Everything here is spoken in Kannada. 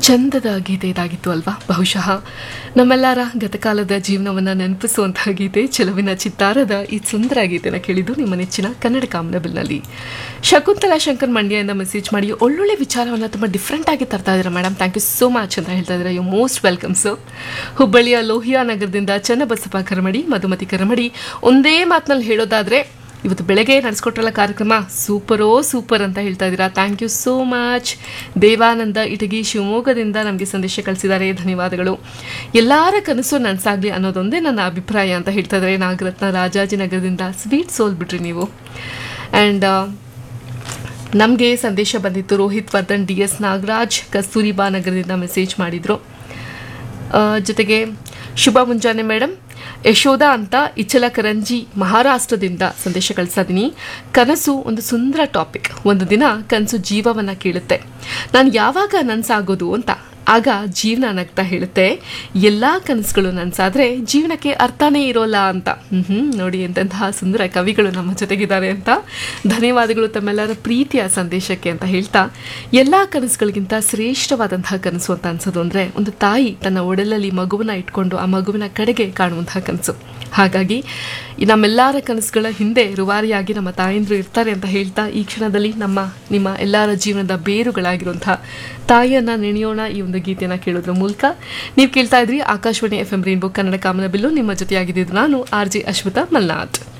ಚಂದದ ಗೀತೆ ಇದಾಗಿತ್ತು ಅಲ್ವಾ ಬಹುಶಃ ನಮ್ಮೆಲ್ಲರ ಗತಕಾಲದ ಜೀವನವನ್ನು ನೆನಪಿಸುವಂತಹ ಗೀತೆ ಚೆಲುವಿನ ಚಿತ್ತಾರದ ಈ ಸುಂದರ ಗೀತೆನ ಕೇಳಿದ್ದು ನಿಮ್ಮ ನೆಚ್ಚಿನ ಕನ್ನಡ ಕಾಮನಬಿಲ್ನಲ್ಲಿ ಶಕುಂತಲಾ ಶಂಕರ್ ಮಂಡ್ಯದಿಂದ ಮೆಸೇಜ್ ಮಾಡಿ ಒಳ್ಳೊಳ್ಳೆ ವಿಚಾರವನ್ನು ತುಂಬ ಡಿಫ್ರೆಂಟ್ ಆಗಿ ತರ್ತಾ ಇದ್ದಾರೆ madam thank you so much ಅಂತ ಹೇಳ್ತಾ ಇದ್ದಾರೆ ಯು ಮೋಸ್ಟ್ ವೆಲ್ಕಮ್ ಸೊ ಹುಬ್ಬಳ್ಳಿಯ ಲೋಹಿಯಾ ನಗರದಿಂದ ಚನ್ನಬಸಪ್ಪ ಕರಮಡಿ ಮಧುಮತಿ ಕರಮಡಿ ಒಂದೇ ಮಾತಿನಲ್ಲಿ ಹೇಳೋದಾದ್ರೆ ಇವತ್ತು ಬೆಳಗ್ಗೆ ನಡೆಸ್ಕೊಟ್ರಲ್ಲ ಕಾರ್ಯಕ್ರಮ ಸೂಪರೋ ಸೂಪರ್ ಅಂತ ಹೇಳ್ತಾ ಇದ್ದೀರಾ thank you so much Devananda Itagi ಶಿವಮೊಗ್ಗದಿಂದ ನಮಗೆ ಸಂದೇಶ ಕಳಿಸಿದ್ದಾರೆ ಧನ್ಯವಾದಗಳು ಎಲ್ಲರ ಕನಸು ನನಸಾಗಲಿ ಅನ್ನೋದೊಂದೇ ನನ್ನ ಅಭಿಪ್ರಾಯ ಅಂತ ಹೇಳ್ತಾ ಇದ್ದಾರೆ ನಾಗರತ್ನ ರಾಜಾಜಿನಗರದಿಂದ ಸ್ವೀಟ್ ಸೋಲ್ ಬಿಟ್ರಿ ನೀವು ಆ್ಯಂಡ್ ನಮಗೆ ಸಂದೇಶ ಬಂದಿತ್ತು ರೋಹಿತ್ ವರ್ಧನ್ ಡಿ ಎಸ್ ನಾಗರಾಜ್ ಕಸ್ತೂರಿಬಾ ನಗರದಿಂದ ಮೆಸೇಜ್ ಮಾಡಿದರು ಆ, ಜೊತೆಗೆ ಶುಭ ಮುಂಜಾನೆ ಮೇಡಮ್ ಯಶೋಧ ಅಂತ ಇಚಲಕರಂಜಿ ಮಹಾರಾಷ್ಟ್ರದಿಂದ ಸಂದೇಶ ಕಳಿಸಿದ್ದೀನಿ ಕನಸು ಒಂದು ಸುಂದರ ಟಾಪಿಕ್ ಒಂದು ದಿನ ಕನಸು ಜೀವವನ್ನು ಕೇಳುತ್ತೆ ನಾನು ಯಾವಾಗ ನನ್ಸಾಗೋದು ಅಂತ ಆಗ ಜೀವನ ನಗ್ತಾ ಹೇಳುತ್ತೆ ಎಲ್ಲ ಕನಸುಗಳು ನನ್ಸಾದ್ರೆ ಜೀವನಕ್ಕೆ ಅರ್ಥನೇ ಇರೋಲ್ಲ ಅಂತ ಹ್ಮ್ ನೋಡಿ ಎಂತಹ ಸುಂದರ ಕವಿಗಳು ನಮ್ಮ ಜೊತೆಗಿದ್ದಾರೆ ಅಂತ ಧನ್ಯವಾದಗಳು ತಮ್ಮೆಲ್ಲರ ಪ್ರೀತಿಯ ಸಂದೇಶಕ್ಕೆ ಅಂತ ಹೇಳ್ತಾ ಎಲ್ಲ ಕನಸುಗಳಿಗಿಂತ ಶ್ರೇಷ್ಠವಾದಂತಹ ಕನಸು ಅಂತ ಅನ್ಸೋದು ಅಂದರೆ ಒಂದು ತಾಯಿ ತನ್ನ ಒಡಲಲ್ಲಿ ಮಗುವನ್ನ ಇಟ್ಕೊಂಡು ಆ ಮಗುವಿನ ಕಡೆಗೆ ಕಾಣುವಂತಹ ಕನಸು ಹಾಗಾಗಿ ಈ ನಮ್ಮೆಲ್ಲರ ಕನಸುಗಳ ಹಿಂದೆ ರುವಾರಿಯಾಗಿ ನಮ್ಮ ತಾಯಂದ್ರು ಇರ್ತಾರೆ ಅಂತ ಹೇಳ್ತಾ ಈ ಕ್ಷಣದಲ್ಲಿ ನಮ್ಮ ನಿಮ್ಮ ಎಲ್ಲರ ಜೀವನದ ಬೇರುಗಳಾಗಿರುವಂತಹ ತಾಯಿಯನ್ನ ನೆನೆಯೋಣ ಈ ಒಂದು ಗೀತೆಯನ್ನು ಕೇಳೋದ್ರ ಮೂಲಕ ನೀವು ಕೇಳ್ತಾ ಇದ್ರಿ Akashvani F M rainbow Kannada ಕಾಮನ ಬಿಲ್ಲು ನಿಮ್ಮ ಜೊತೆಯಾಗಿದ್ದು ನಾನು ಆರ್ ಜೆ ಅಶ್ವಿತಾ ಮಲ್ನಾಥ್